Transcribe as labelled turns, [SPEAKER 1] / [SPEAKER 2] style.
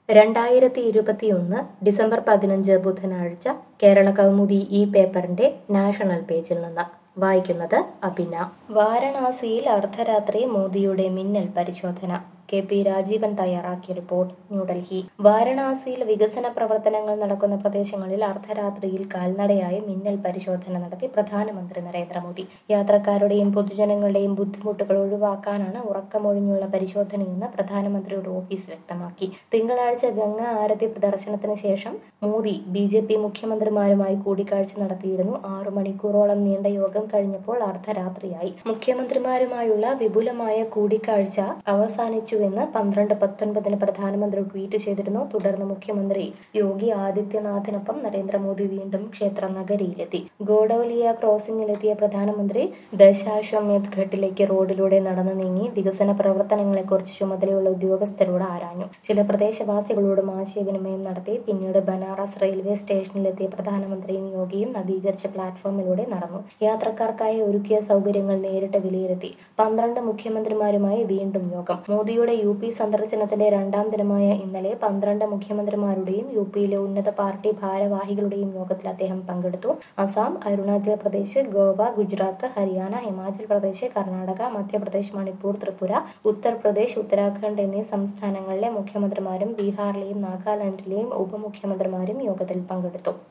[SPEAKER 1] രണ്ടായിരത്തി ഇരുപത്തിയൊന്ന് ഡിസംബർ പതിനഞ്ച് ബുധനാഴ്ച കേരള കൗമുദി ഈ പേപ്പറിന്റെ നാഷണൽ പേജിൽ നിന്ന് വായിക്കുന്നത് അഭിന വാരണാസിയിൽ അർദ്ധരാത്രി മോദിയുടെ മിന്നൽ പരിശോധന കെ പി രാജീവൻ തയ്യാറാക്കിയ റിപ്പോർട്ട് ന്യൂഡൽഹി വാരണാസിയിൽ വികസന പ്രവർത്തനങ്ങൾ നടക്കുന്ന പ്രദേശങ്ങളിൽ അർദ്ധരാത്രിയിൽ കാൽനടയായി മിന്നൽ പരിശോധന നടത്തി പ്രധാനമന്ത്രി നരേന്ദ്രമോദി യാത്രക്കാരുടെയും പൊതുജനങ്ങളുടെയും ബുദ്ധിമുട്ടുകൾ ഒഴിവാക്കാനാണ് ഉറക്കമൊഴിഞ്ഞുള്ള പരിശോധനയെന്ന് പ്രധാനമന്ത്രിയുടെ ഓഫീസ് വ്യക്തമാക്കി തിങ്കളാഴ്ച ഗംഗ ആരതി പ്രദർശനത്തിന് ശേഷം മോദി ബി ജെ പി മുഖ്യമന്ത്രിമാരുമായി കൂടിക്കാഴ്ച നടത്തിയിരുന്നു ആറു മണിക്കൂറോളം നീണ്ട യോഗം കഴിഞ്ഞപ്പോൾ അർദ്ധരാത്രിയായി മുഖ്യമന്ത്രിമാരുമായുള്ള വിപുലമായ കൂടിക്കാഴ്ച അവസാനിച്ചുവെന്ന് പന്ത്രണ്ട് പത്തൊൻപതിന് പ്രധാനമന്ത്രി ട്വീറ്റ് ചെയ്തിരുന്നു തുടർന്ന് മുഖ്യമന്ത്രി യോഗി ആദിത്യനാഥിനൊപ്പം നരേന്ദ്രമോദി വീണ്ടും ക്ഷേത്ര നഗരിയിലെത്തി ഗോഡൌലിയ ക്രോസിംഗിലെത്തിയ പ്രധാനമന്ത്രി ദശാശ്വമേധ് ഘട്ടിലേക്ക് റോഡിലൂടെ നടന്നു നീങ്ങി വികസന പ്രവർത്തനങ്ങളെക്കുറിച്ച് ചുമതലയുള്ള ഉദ്യോഗസ്ഥരോട് ആരാഞ്ഞു ചില പ്രദേശവാസികളോടും ആശയവിനിമയം നടത്തി പിന്നീട് ബനാറസ് റെയിൽവേ സ്റ്റേഷനിലെത്തിയ പ്രധാനമന്ത്രിയും യോഗിയും നവീകരിച്ച പ്ലാറ്റ്ഫോമിലൂടെ നടന്നു യാത്രക്കാർക്കായി ഒരുക്കിയ സൗകര്യങ്ങൾ നേരിട്ട് വിലയിരുത്തി പന്ത്രണ്ട് മുഖ്യമന്ത്രിമാരുമായി വീണ്ടും യോഗം മോദിയുടെ യു പി സന്ദർശനത്തിന്റെ രണ്ടാം ദിനമായ ഇന്നലെ പന്ത്രണ്ട് മുഖ്യമന്ത്രിമാരുടെയും യു പിയിലെ ഉന്നത പാർട്ടി ഭാരവാഹികളുടെയും യോഗത്തിൽ അദ്ദേഹം പങ്കെടുത്തു അസം അരുണാചൽ പ്രദേശ് ഗോവ ഗുജറാത്ത് ഹരിയാന ഹിമാചൽ പ്രദേശ് കർണാടക മധ്യപ്രദേശ് മണിപ്പൂർ ത്രിപുര ഉത്തർപ്രദേശ് ഉത്തരാഖണ്ഡ് എന്നീ സംസ്ഥാനങ്ങളിലെ മുഖ്യമന്ത്രിമാരും ബീഹാറിലെയും നാഗാലാൻഡിലെയും ഉപമുഖ്യമന്ത്രിമാരും യോഗത്തിൽ പങ്കെടുത്തു